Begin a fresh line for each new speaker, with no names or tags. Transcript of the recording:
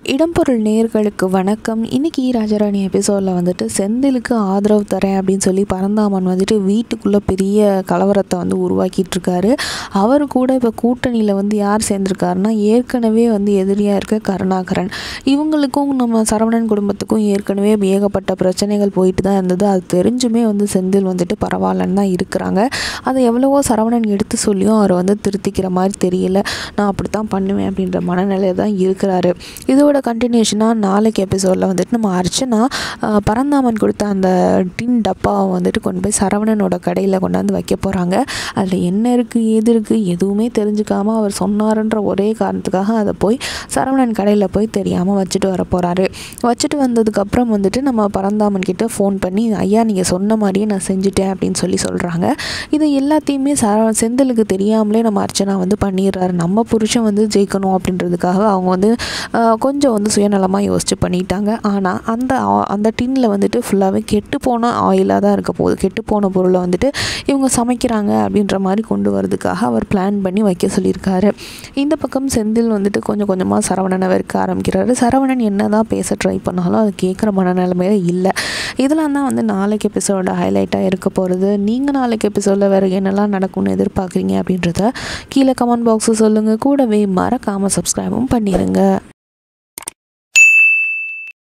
இடம்பொருள் நேயர்களுக்கு வணக்கம் இன்னைக்கு ராஜாராணி எபிசோடில் வந்துட்டு செந்திலுக்கு ஆதரவு தரேன் அப்படின்னு சொல்லி பரந்தாமன் வந்துட்டு வீட்டுக்குள்ளே பெரிய கலவரத்தை வந்து உருவாக்கிட்டு இருக்காரு அவர் கூட இப்போ கூட்டணியில் வந்து யார் சேர்ந்துருக்காருன்னா ஏற்கனவே வந்து எதிரியாக இருக்க கருணாகரன் இவங்களுக்கும் நம்ம சரவணன் குடும்பத்துக்கும் ஏற்கனவே ஏகப்பட்ட பிரச்சனைகள் போயிட்டு தான் இருந்தது அது தெரிஞ்சுமே வந்து செந்தில் வந்துட்டு பரவாயில்லன்னு தான் இருக்கிறாங்க அதை எவ்வளவோ சரவணன் எடுத்து சொல்லியும் அவர் வந்து திருத்திக்கிற மாதிரி தெரியல நான் அப்படி தான் பண்ணுவேன் அப்படின்ற மனநிலையில் தான் இருக்கிறாரு இதோட கண்டினியூஷனாக நாளைக்கு எபிசோடில் வந்துட்டு நம்ம அர்ச்சனா ஆஹ், பரந்தாமன் கொடுத்த அந்த டின் டப்பாவை வந்துட்டு கொண்டு போய் சரவணனோட கடையில் கொண்டாந்து வைக்க போகிறாங்க அதில் என்ன இருக்குது ஏது இருக்குது எதுவுமே தெரிஞ்சுக்காம அவர் சொன்னாருன்ற ஒரே காரணத்துக்காக அதை போய் சரவணன் கடையில் போய் தெரியாமல் வச்சுட்டு வர போகிறாரு வச்சுட்டு வந்ததுக்கப்புறம் வந்துட்டு நம்ம பரந்தாமன் கிட்ட ஃபோன் பண்ணி ஐயா நீங்கள் சொன்ன மாதிரியே நான் செஞ்சுட்டேன் அப்படின்னு சொல்லி சொல்கிறாங்க இது எல்லாத்தையுமே சர செந்திலுக்கு தெரியாமலே நம்ம அர்ச்சனா வந்து பண்ணிடுறாரு நம்ம புருஷன் வந்து ஜெயிக்கணும் அப்படின்றதுக்காக அவங்க வந்து ஆஹ், கொஞ்சம் வந்து சுயநலமாக யோசிச்சு பண்ணிட்டாங்க ஆனால் அந்த ஆ- அந்த டின்னில் வந்துட்டு ஃபுல்லாகவே கெட்டு போன ஆயிலாக தான் இருக்க போகுது கெட்டு போன பொருளை வந்துட்டு இவங்க சமைக்கிறாங்க அப்படின்ற மாதிரி கொண்டு வரதுக்காக அவர் பிளான் பண்ணி வைக்க சொல்லியிருக்காரு இந்த பக்கம் செந்தில் வந்துட்டு கொஞ்சம் கொஞ்சமாக சரவணனை வெறுக்க ஆரம்பிக்கிறாரு சரவணன் என்ன தான் பேச ட்ரை பண்ணாலும் அது கேட்குற மனநிலைமையில இல்லை இதெல்லாம் தான் வந்து நாளைக்கு எபிசோட ஹைலைட்டாக இருக்க போகிறது நீங்கள் நாளைக்கு எபிசோடில் வேறு என்னெல்லாம் நடக்கும்னு எதிர்பார்க்குறீங்க அப்படின்றத கீழே கமெண்ட் பாக்ஸில் சொல்லுங்கள் கூடவே மறக்காமல் சப்ஸ்கிரைபும் பண்ணிடுங்க